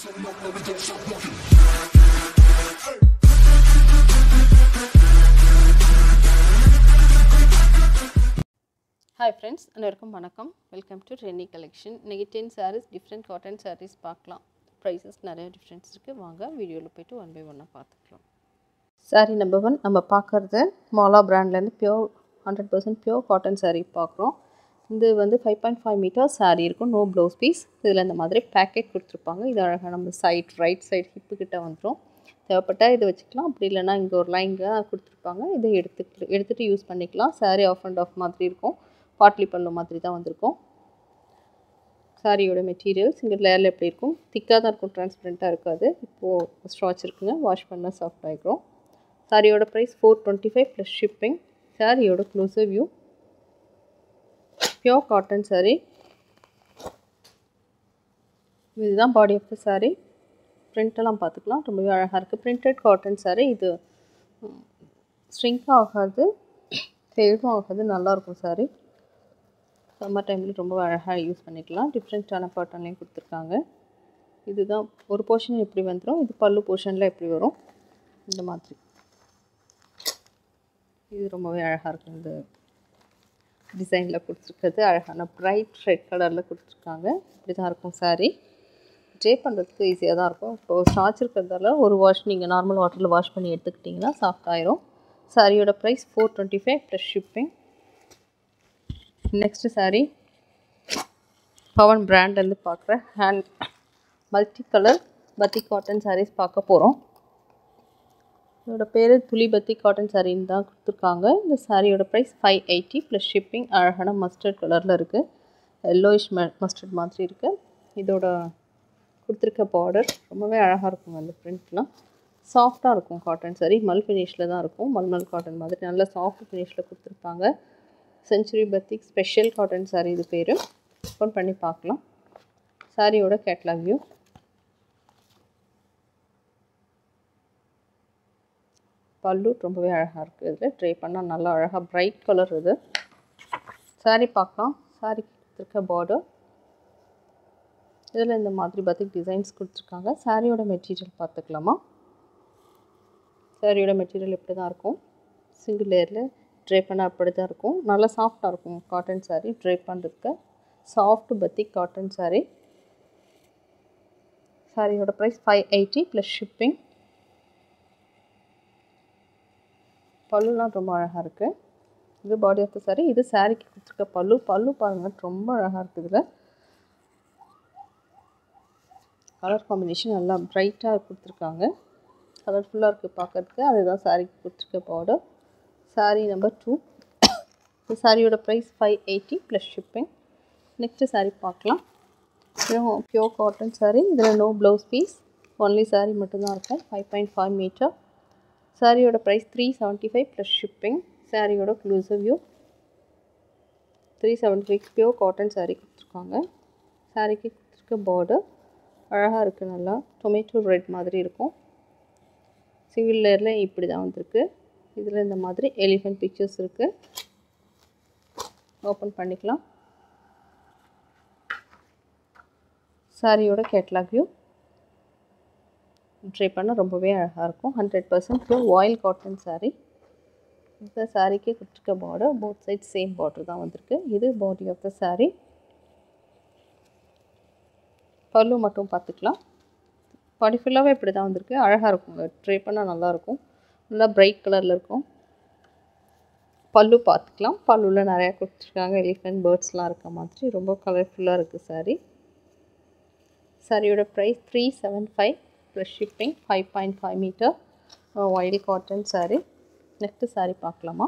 hi friends அனைவருக்கும் வணக்கம் welcome to Reni collection இன்றைக்கி ten saris different cotton saris பார்க்கலாம் ப்ரைஸஸ் நிறைய டிஃப்ரென்ஸ் இருக்குது வாங்க வீடியோவில் போய்ட்டு ஒன் பை ஒன்னாக பார்த்துக்கலாம் சாரீ நம்பர் ஒன் நம்ம பார்க்குறது மாலா பிராண்ட்லேருந்து pure hundred percent pure cotton sari பார்க்குறோம் இது வந்து five point five metre sari இருக்கும் நோ ப்ளவுஸ் பீஸ் இதில் இந்த மாதிரி பேக்கெட் கொடுத்துருப்பாங்க இது அழகாக நம்ம சைட் ரைட் சைடு ஹிப்பு கிட்ட வந்துடும் தேவைப்பட்டால் இதை வச்சுக்கலாம் அப்படி இல்லைனா இங்கே ஒரு லைங்க கொடுத்துருப்பாங்க இதை எடுத்துக்கிட்டு எடுத்துகிட்டு யூஸ் பண்ணிக்கலாம் சாரீ ஆஃப் அண்ட் ஆஃப் மாதிரி இருக்கும் பாட்லி பல்லு மாதிரி தான் வந்திருக்கும் சாரியோட மெட்டீரியல் சிங்கிள் லேயரில் எப்படி இருக்கும் திக்காக தான் இருக்கும் டிரான்ஸ்பரண்ட்டாக இருக்காது இப்போது ஸ்ட்ராச் இருக்குங்க வாஷ் பண்ணால் சாஃப்ட் ஆகிக்கும் சாரியோட price four twenty five plus shipping சாரியோட closer view pure cotton sari இதுதான் பாடி ஆஃப் த சாரீ ப்ரிண்டெல்லாம் பார்த்துக்கலாம் ரொம்பவே அழகாக இருக்குது பிரிண்டட் காட்டன் சாரீ இது ஸ்ட்ரிங்கும் ஆகாது ஃபேடும் ஆகாது நல்லாயிருக்கும் சாரீ சம்மர் டைமில் ரொம்ப அழகாக யூஸ் பண்ணிக்கலாம் டிஃப்ரெண்ட்டான பேட்டர்ன்லேயும் கொடுத்துருக்காங்க இதுதான் ஒரு போர்ஷன் எப்படி வந்துடும் இது பல்லு போர்ஷனில் எப்படி வரும் இந்த மாதிரி இது ரொம்பவே அழகாக இருக்கும் இந்த டிசைனில் கொடுத்துருக்கிறது அழகான ப்ரைட் ரெட் கலரில் கொடுத்துருக்காங்க இப்படி தான் இருக்கும் சாரீ ட்ரே பண்ணுறதுக்கு ஈஸியாக தான் இருக்கும் இப்போது ஸ்டாச் இருக்கிறதால ஒரு வாஷ் நீங்கள் நார்மல் வாட்டரில் வாஷ் பண்ணி எடுத்துக்கிட்டிங்கன்னா சாஃப்ட் ஆயிரும் சாரியோட price four twenty five plus shipping next sari Pavan பிராண்ட்லேருந்து பார்க்குற hand multi colour batik cotton saris பார்க்க போகிறோம் இதோட பேர் துளி பத்தி காட்டன் சாரின்னு தான் கொடுத்துருக்காங்க இந்த சாரியோட price five eighty plus shipping அழகான மஸ்டர்ட் கலரில் இருக்குது எல்லோயிஷ் ம மஸ்டர்ட் மாதிரி இருக்குது இதோட கொடுத்துருக்க பார்டர் ரொம்பவே அழகாக இருக்குங்க அந்த ப்ரிண்ட்லாம் சாஃப்டாக இருக்கும் காட்டன் சாரி மல் ஃபினிஷில் தான் இருக்கும் மல்மல் காட்டன் மாதிரி நல்ல சாஃப்ட் ஃபினிஷில் கொடுத்துருப்பாங்க century batik special cotton sari இது பேர் ஓப்பன் பண்ணி பார்க்கலாம் சாரியோட கேட்லாக் வியூ பல்லு ரொம்பவே அழகாக இருக்குது இதில் ட்ரை பண்ணால் நல்லா அழகாக ப்ரைட் கலர் இது சாரீ பார்க்கலாம் சாரீ கொடுத்துருக்க பார்டர் இதில் இந்த மாதிரி பத்திக் டிசைன்ஸ் கொடுத்துருக்காங்க சாரியோட மெட்டீரியல் பார்த்துக்கலாமா சாரியோட மெட்டீரியல் இப்படி தான் இருக்கும் சிங்கிள் லேயரில் ட்ரை பண்ண அப்படி தான் இருக்கும் நல்லா சாஃப்டாக இருக்கும் காட்டன் சாரீ ட்ரை பண்ணுறதுக்கு சாஃப்ட் பத்திக் காட்டன் சாரீ சாரியோட price five eighty plus shipping பல்லுலாம் ரொம்ப அழகாக இருக்குது இது பாடி ஆஃப் த சாரீ இது சாரீக்கு கொடுத்துருக்க பல்லு பல்லு பாருங்கள் ரொம்ப அழகாக இருக்குது இதில் கலர் காம்பினேஷன் நல்லா ப்ரைட்டாக கொடுத்துருக்காங்க கலர்ஃபுல்லாக இருக்குது பார்க்குறதுக்கு அதுதான் சாரீக்கு கொடுத்துருக்க பார்டர் சாரீ நம்பர் டூ இந்த சாரியோட price five eighty plus shipping next sari பார்க்கலாம் இதுவும் பியோர் காட்டன் சாரீ இதில் no blouse piece only sari மட்டும்தான் இருக்கும் ஃபைவ் பாயிண்ட் ஃபைவ் மீட்டர் சாரியோட price three seventy five plus shipping சாரியோட exclusive view three seventy five pure cotton sari கொடுத்துருக்காங்க சாரீக்கு கொடுத்துருக்க பார்டர் அழகாக இருக்குது நல்லா டொமேட்டோ ரெட் மாதிரி இருக்கும் சிங்கிள் லேயரில் இப்படி தான் வந்திருக்கு இதில் இந்த மாதிரி எலிஃபென்ட் பிக்சர்ஸ் இருக்குது ஓப்பன் பண்ணிக்கலாம் சாரியோட கேட்லாக் வியூ ட்ரை பண்ண ரொம்பவே அழகாக இருக்கும் hundred percent pure oil cotton sari இந்த சாரீக்கு கொடுத்துருக்க border both side same border தான் வந்திருக்கு இது பாடி ஆஃப் த சாரீ பல்லு மட்டும் பார்த்துக்கலாம் பாடி ஃபுல்லாகவே இப்படி தான் வந்திருக்கு அழகாக இருக்குங்க ட்ரை பண்ணால் நல்லாயிருக்கும் நல்லா பிரைட் கலரில் இருக்கும் பல்லு பார்த்துக்கலாம் பல்லுவில் நிறையா கொடுத்துருக்காங்க எலிஃபென்ட் பேர்ட்ஸ்லாம் இருக்க மாதிரி ரொம்ப கலர்ஃபுல்லாக இருக்குது சாரீ சாரியோட price three seven five plus shipping five point five metre voile cotton sari next sari பார்க்கலாமா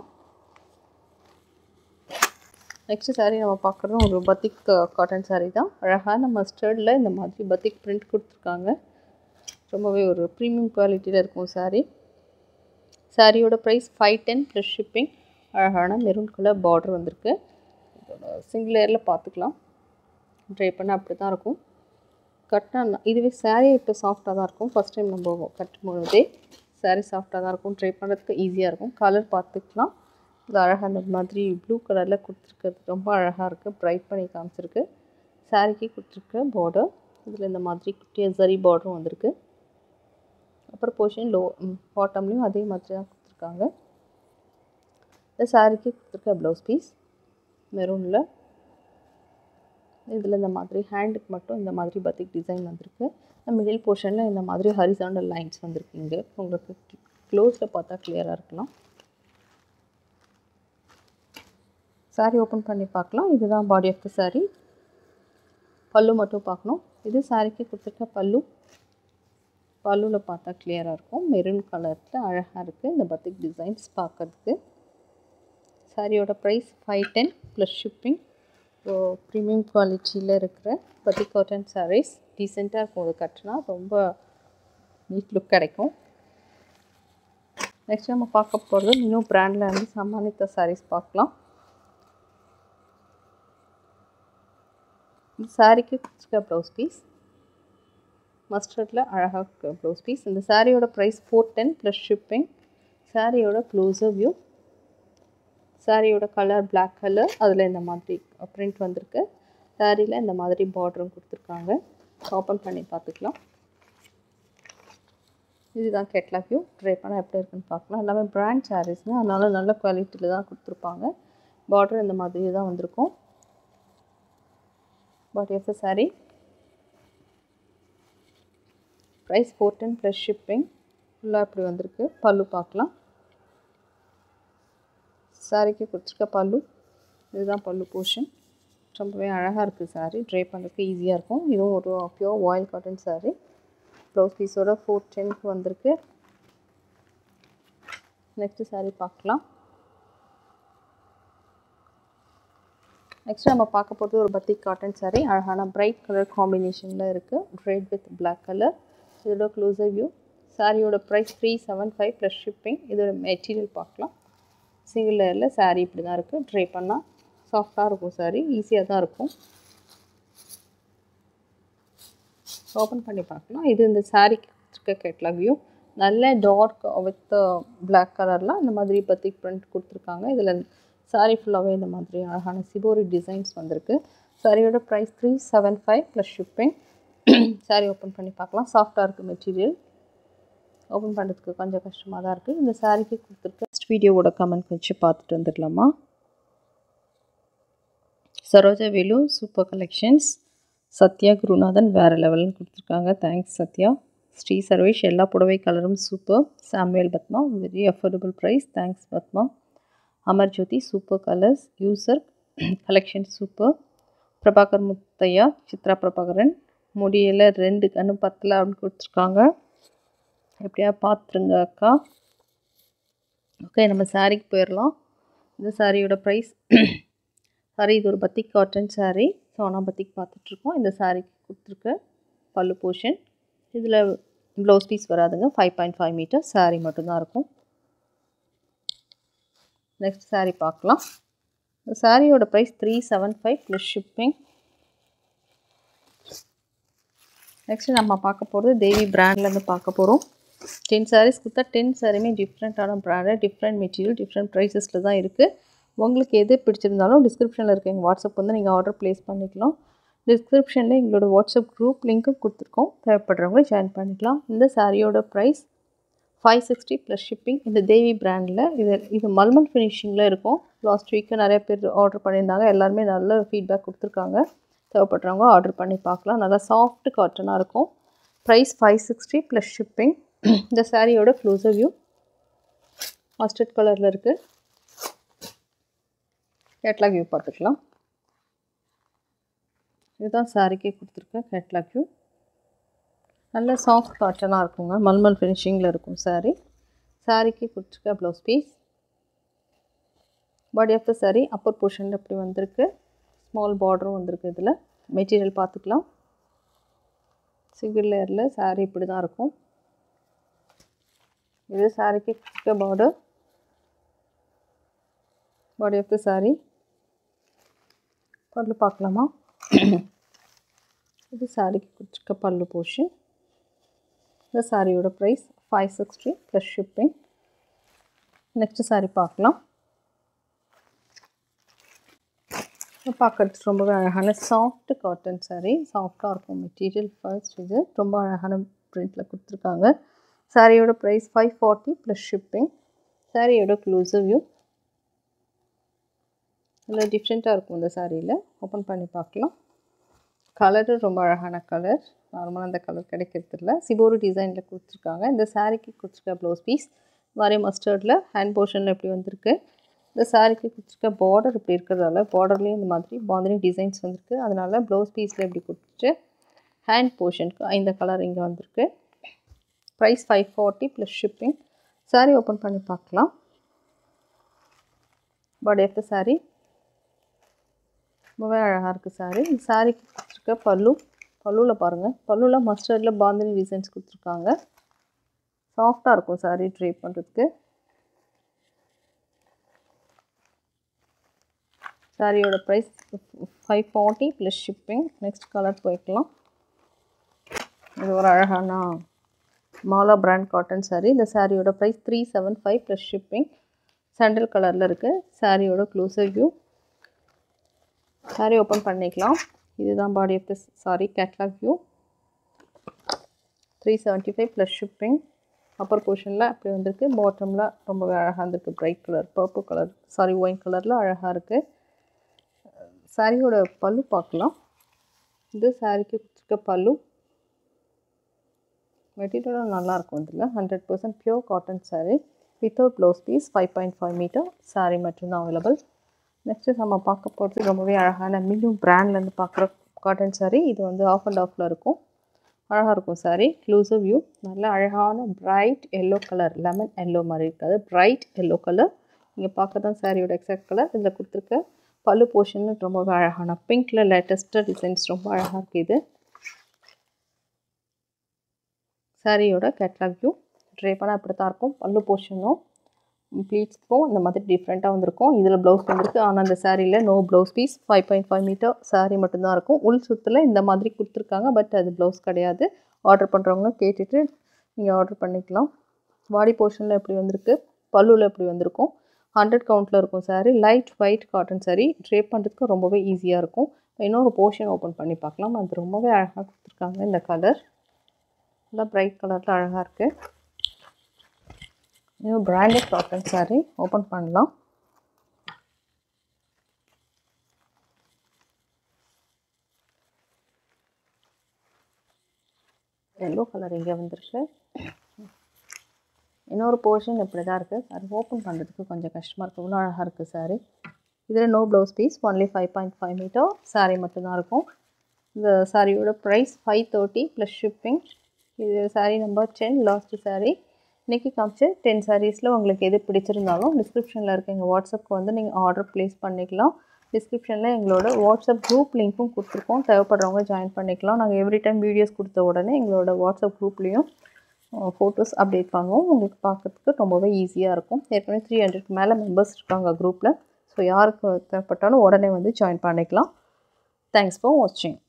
நெக்ஸ்ட்டு சாரீ நம்ம பார்க்குறோம் ஒரு பத்திக் காட்டன் சாரீ தான் அழகான மஸ்டர்டில் இந்த மாதிரி பத்திக் பிரிண்ட் கொடுத்துருக்காங்க ரொம்பவே ஒரு ப்ரீமியம் குவாலிட்டியில் இருக்கும் சாரீ சாரியோட price five ten plus shipping அழகான மெரூன் கலர் பார்டர் வந்திருக்கு இதோட சிங்கிள் லேயரில் பார்த்துக்கலாம் ட்ரை பண்ண அப்படி தான் இருக்கும் கட்டினா இதுவே சாரீ இப்போ சாஃப்டாக தான் இருக்கும் ஃபஸ்ட் டைம் நம்ம கட்டும் பொழுதே சாரீ சாஃப்டாக தான் இருக்கும் ட்ரை பண்ணுறதுக்கு ஈஸியாக இருக்கும் கலர் பார்த்துக்கலாம் இது அழகாக அந்த மாதிரி ப்ளூ கலரில் கொடுத்துருக்கிறது ரொம்ப அழகாக இருக்குது ப்ரைட் பண்ணி காமிச்சிருக்கு சாரீக்கு கொடுத்துருக்க பார்டர் இதில் இந்த மாதிரி குட்டியாக சரி பார்டரும் வந்திருக்கு அப்புறம் போர்ஷன் லோ பாட்டம்லேயும் அதே மாதிரி தான் கொடுத்துருக்காங்க இந்த சாரீக்கு கொடுத்துருக்க ப்ளவுஸ் பீஸ் மெரூனில் இதில் இந்த மாதிரி ஹேண்டுக்கு மட்டும் இந்த மாதிரி பத்திக் டிசைன் வந்திருக்கு மிடில் போர்ஷனில் இந்த மாதிரி ஹரிசாண்டல் லைன்ஸ் வந்திருக்கு இங்கே உங்களுக்கு க்ளோஸில் பார்த்தா கிளியராக இருக்கலாம் சாரீ ஓப்பன் பண்ணி பார்க்கலாம் இதுதான் பாடி ஆஃப் த சாரீ பல்லு மட்டும் பார்க்கணும் இது சாரீக்கு கொடுத்துருக்க பல்லு பல்லுவில் பார்த்தா கிளியராக இருக்கும் மெரூன் கலரில் அழகாக இருக்குது இந்த பத்திக் டிசைன்ஸ் பார்க்கறதுக்கு சாரியோட price five ten plus shipping so premium குவாலிட்டியில் இருக்கிற பத்திக் காட்டன் சாரீஸ் டீசெண்டாக இருக்கும் அது கட்டினா ரொம்ப நீட் லுக் கிடைக்கும் நெக்ஸ்ட் நம்ம பார்க்க போகிறது இன்னும் பிராண்டில் வந்து சமானித்த சாரீஸ் பார்க்கலாம் இந்த சாரீக்கு கொடுத்துருக்க ப்ளவுஸ் பீஸ் மஸ்டர்டில் அழகாக ப்ளவுஸ் பீஸ் இந்த சாரியோட price four ten plus shipping சாரியோட க்ளோஸர் வியூ சாரியோட கலர் பிளாக் கலர் அதில் இந்த மாதிரி பிரிண்ட் வந்திருக்கு சாரியில் இந்த மாதிரி பார்டரும் கொடுத்துருக்காங்க ஓப்பன் பண்ணி பார்த்துக்கலாம் இதுதான் கெட்லாக் வியூ ட்ரை பண்ணால் எப்படி இருக்குன்னு பார்க்கலாம் எல்லாமே பிராண்ட் சாரீஸ்னால் அதனால் நல்ல குவாலிட்டியில் தான் கொடுத்துருப்பாங்க பார்டர் இந்த மாதிரி தான் வந்திருக்கும் body of the sari price four ten plus shipping ஃபுல்லாக இப்படி வந்திருக்கு பல்லு பார்க்கலாம் சாரிக்கு கொடுத்துருக்க பல்லு இதுதான் பல்லு போர்ஷன் ரொம்பவே அழகாக இருக்குது சாரீ ட்ரை பண்ணுறதுக்கு ஈஸியாக இருக்கும் இதுவும் ஒரு pure voile cotton sari blouse பீஸோட ஃபோர் டென்க்கு வந்திருக்கு நெக்ஸ்ட்டு சாரீ பார்க்கலாம் நெக்ஸ்ட் நம்ம பார்க்க போகிறது ஒரு பத்திக் காட்டன் சாரீ அழகான பிரைட் கலர் காம்பினேஷனில் இருக்குது ரெட் வித் பிளாக் கலர் இதோட க்ளோசர் வியூ சாரியோட price three seven five plus shipping இதோட மெட்டீரியல் பார்க்கலாம் சிங்கிள் லேயரில் சாரீ இப்படி தான் இருக்குது ட்ரை பண்ணால் சாஃப்டாக இருக்கும் சாரீ ஈஸியாக தான் இருக்கும் ஓப்பன் பண்ணி பார்க்கலாம் இது இந்த சாரீக்கு இருக்க கேட்லாக் வியூ நல்ல டார்க் வித் பிளாக் கலரில் இந்த மாதிரி பத்திக் ப்ரிண்ட் கொடுத்துருக்காங்க இதில் சாரீ ஃபுல்லாகவே இந்த மாதிரி அழகான சிபோரி டிசைன்ஸ் வந்திருக்கு சாரியோட price three seven five plus shipping sari open பண்ணி பார்க்கலாம் சாஃப்டாக இருக்குது மெட்டீரியல் ஓப்பன் பண்ணுறதுக்கு கொஞ்சம் கஷ்டமாக தான் இருக்குது இந்த சாரீக்கு கொடுத்துருக்க நெக்ஸ்ட் வீடியோவோட கமெண்ட் வச்சு பார்த்துட்டு வந்துடலாமா சரோஜா வேலு சூப்பர் கலெக்ஷன்ஸ் சத்யா குருநாதன் வேறு லெவல்னு கொடுத்துருக்காங்க தேங்க்ஸ் சத்யா ஸ்ரீ சர்வேஷ் எல்லா புடவை கலரும் super Samuel Padma very affordable price thanks Padma Amar Jyothi super colours user collection super Prabhakar Muthaiya Chitra Prabhakaran முடியல ரெண்டு கண்ணு பத்தல அப்படின்னு கொடுத்துருக்காங்க எப்படியா பார்த்துருங்க அக்கா ஓகே நம்ம சாரீக்கு போயிடலாம் இந்த சாரியோட ப்ரைஸ் சாரி இது ஒரு batik cotton sari Sona batik பார்த்துட்ருக்கோம் இந்த சாரீக்கு கொடுத்துருக்க பல்லு போர்ஷன் இதில் ப்ளவுஸ் பீஸ் வராதுங்க five point five metre sari மட்டும்தான் இருக்கும் நெக்ஸ்ட் சாரீ பார்க்கலாம் இந்த சாரியோட price three seven five plus shipping next நம்ம பார்க்க போகிறது தேவி பிராண்ட்லேருந்து பார்க்க போகிறோம் டென் சாரீஸ் கொடுத்தா டென் சாரியுமே டிஃப்ரெண்ட்டான ப்ராண்டு டிஃப்ரெண்ட் மெட்டீரியல் டிஃப்ரெண்ட் ப்ரைஸஸில் தான் இருக்குது உங்களுக்கு எது பிடிச்சிருந்தாலும் டிஸ்கிரிப்ஷனில் இருக்க எங்கள் வாட்ஸ்அப் வந்து நீங்கள் ஆர்டர் ப்ளேஸ் பண்ணிக்கலாம் டிஸ்கிரிப்ஷனில் எங்களோட வாட்ஸ்அப் குரூப் லிங்க்கும் கொடுத்துருக்கோம் தேவைப்படுறவங்க ஜாயின் பண்ணிக்கலாம் இந்த சாரியோட price five sixty plus shipping இந்த தேவி பிராண்டில் இது இது மல்மல் ஃபினிஷிங்கில் இருக்கும் லாஸ்ட் வீக்கு நிறைய பேர் ஆர்டர் பண்ணியிருந்தாங்க எல்லாருமே நல்ல ஃபீட்பேக் கொடுத்துருக்காங்க தேவைப்படுறவங்க ஆர்டர் பண்ணி பார்க்கலாம் நல்லா சாஃப்ட் காட்டனாக இருக்கும் price five sixty plus shipping இந்த சாரியோட க்ளோசர் வியூ மஸ்டர்ட் கலரில் இருக்குது கேட்லாக் வியூ பார்த்துக்கலாம் இதுதான் சாரிக்கே கொடுத்துருக்கேன் கேட்லாக் வியூ நல்ல சாஃப்ட் காட்டனாக இருக்குங்க மல்மல் ஃபினிஷிங்கில் இருக்கும் சாரீ சாரிக்கு கொடுத்துருக்க blouse piece body of the sari upper போர்ஷனில் இப்படி வந்திருக்கு ஸ்மால் பார்டரும் வந்திருக்கு இதில் மெட்டீரியல் பார்த்துக்கலாம் சிங்கிள் லேயரில் சாரீ இப்படி தான் இருக்கும் இது சாரிக்கு கொடுத்துருக்க border body of the sari pallu பார்க்கலாமா இது சாரிக்கு கொடுத்துருக்க பல்லு போர்ஷன் இந்த சாரியோட price five sixty plus shipping next sari பார்க்கலாம் பார்க்கறதுக்கு ரொம்பவே அழகான சாஃப்ட் காட்டன் saree சாஃப்டாக இருக்கும் மெட்டீரியல் ஃபர்ஸ்ட் இது ரொம்ப அழகான பிரிண்டில் கொடுத்துருக்காங்க சாரியோட price five forty plus shipping சாரியோட க்ளூசிவ் வியூ இதில் டிஃப்ரெண்ட்டாக இருக்கும் இந்த சாரியில் ஓப்பன் பண்ணி பார்க்கலாம் கலரு ரொம்ப அழகான கலர் நார்மலாக அந்த கலர் கிடைக்கிறது இல்லை சிபோரு டிசைனில் கொடுத்துருக்காங்க இந்த சாரீக்கு கொடுத்துருக்க ப்ளவுஸ் பீஸ் மாதிரி மஸ்டர்டில் ஹேண்ட் போர்ஷனில் எப்படி வந்திருக்கு இந்த சாரீக்கு கொடுத்துருக்க பார்டர் இப்படி இருக்கிறதால பார்டர்லேயும் இந்த மாதிரி பாந்தினி டிசைன்ஸ் வந்திருக்கு அதனால ப்ளவுஸ் பீஸில் இப்படி கொடுத்துட்டு ஹேண்ட் போர்ஷனுக்கு இந்த கலர் இங்கே வந்திருக்கு price five forty plus shipping sari open பண்ணி பார்க்கலாம் பாடி ஆஃப் த சாரீ ரொம்பவே அழகாக இருக்குது சாரீ இந்த சாரீக்கு கொடுத்துருக்க பல்லு பல்லுவில் பாருங்கள் பல்லுவில் மஸ்டர்டில் பாந்தினி டிசைன்ஸ் கொடுத்துருக்காங்க சாஃப்டாக இருக்கும் சாரீ ட்ரை பண்ணுறதுக்கு சாரியோட price five forty plus shipping next colour போய்க்கலாம் இது ஒரு அழகான மாலா பிராண்ட் காட்டன் சாரீ இந்த சாரியோட price three seven five plus shipping sandal கலரில் இருக்குது சாரியோட க்ளோசர் வியூ சாரீ ஓப்பன் பண்ணிக்கலாம் இதுதான் body of the sari catalogue view three seventy five plus shipping upper போர்ஷனில் அப்படி வந்திருக்கு பாட்டமில் ரொம்பவே அழகாக இருந்திருக்கு bright colour purple colour sari wine கலரில் அழகாக இருக்குது சாரியோட பல்லு பார்க்கலாம் இது சாரிக்கு கொடுத்துருக்க பல்லு மெட்டீரியலும் நல்லாயிருக்கும் இதில் hundred percent pure cotton sari without blouse piece five point five metre sari மட்டும்தான் அவைலபிள் நெக்ஸ்ட்டு நம்ம பார்க்க போகிறது ரொம்பவே அழகான மினிமம் பிராண்ட்லேருந்து பார்க்குற காட்டன் சாரீ இது வந்து ஆஃப் அண்ட் ஆஃபில் இருக்கும் அழகாக இருக்கும் சாரீ க்ளூசிவ் வியூ நல்ல அழகான bright yellow colour lemon yellow மாதிரி இருக்காது பிரைட் எல்லோ கலர் நீங்கள் பார்க்க தான் சாரியோட எக்ஸாக்ட் கலர் இதில் கொடுத்துருக்க பல்லு போர்ஷன் ரொம்பவே அழகான பிங்க்கில் லேட்டஸ்ட்டாக டிசைன்ஸ் ரொம்ப அழகாக இருக்குது இது சாரியோட கேட்லாக் வியூ ட்ரே பண்ணால் இப்படி தான் இருக்கும் பல்லு போர்ஷனும் ப்ளீட்ஸ்க்கும் இந்த மாதிரி டிஃப்ரெண்ட்டாக வந்திருக்கும் இதில் ப்ளவுஸ் வந்திருக்கு ஆனால் அந்த சாரியில் no blouse piece five point five metre sari மட்டும்தான் இருக்கும் உள் சுத்தில் இந்த மாதிரி கொடுத்துருக்காங்க பட் அது ப்ளவுஸ் கிடையாது ஆர்டர் பண்ணுறவங்க கேட்டுட்டு நீங்கள் ஆர்டர் பண்ணிக்கலாம் பாடி போர்ஷனில் எப்படி வந்திருக்கு பல்லுவில் எப்படி வந்திருக்கும் ஹண்ட்ரட் கவுண்ட்டில் இருக்கும் sari light white cotton sari drape பண்ணுறதுக்கு ரொம்பவே ஈஸியாக இருக்கும் இன்னொரு போர்ஷன் ஓப்பன் பண்ணி பார்க்கலாம் அது ரொம்பவே அழகாக கொடுத்துருக்காங்க இந்த கலர் நல்லா ப்ரைட் கலரில் அழகாக இருக்குது இன்னும் பிராண்டட் காட்டன் சாரீ ஓப்பன் பண்ணலாம் எல்லோ கலர் இங்கே வந்திருக்கு இன்னொரு போர்ஷன் இப்படி தான் இருக்குது சாரி ஓப்பன் பண்ணுறதுக்கு கொஞ்சம் கஷ்டமாக இருக்குது இவ்வளோ அழகாக இருக்குது சாரீ இதில் no blouse piece only five point five metre sari மட்டும்தான் இருக்கும் இந்த சாரியோட price five thirty plus shipping இது sari number ten last sari இன்றைக்கி காமிச்சு டென் சாரீஸில் உங்களுக்கு எது பிடிச்சிருந்தாலும் டிஸ்கிரிப்ஷனில் இருக்க எங்கள் வாட்ஸ்அப்க்கு வந்து நீங்கள் ஆர்டர் ப்ளேஸ் பண்ணிக்கலாம் டிஸ்கிரிப்ஷனில் எங்களோட வாட்ஸ்அப் குரூப் லிங்க்கும் கொடுத்துருக்கோம் தேவைப்படுறவங்க ஜாயின் பண்ணிக்கலாம் நாங்கள் எவ்ரி டைம் வீடியோஸ் கொடுத்த உடனே எங்களோட வாட்ஸ்அப் குரூப்லேயும் ஃபோட்டோஸ் அப்டேட் பண்ணுவோம் உங்களுக்கு பார்க்குறதுக்கு ரொம்பவே ஈஸியாக இருக்கும் ஏற்கனவே த்ரீ ஹண்ட்ரட் மேலே மெம்பர்ஸ் இருக்காங்க குரூப்பில் ஸோ யாருக்கு தேவைப்பட்டாலும் உடனே வந்து ஜாயின் பண்ணிக்கலாம் தேங்க்ஸ் ஃபார் வாட்சிங்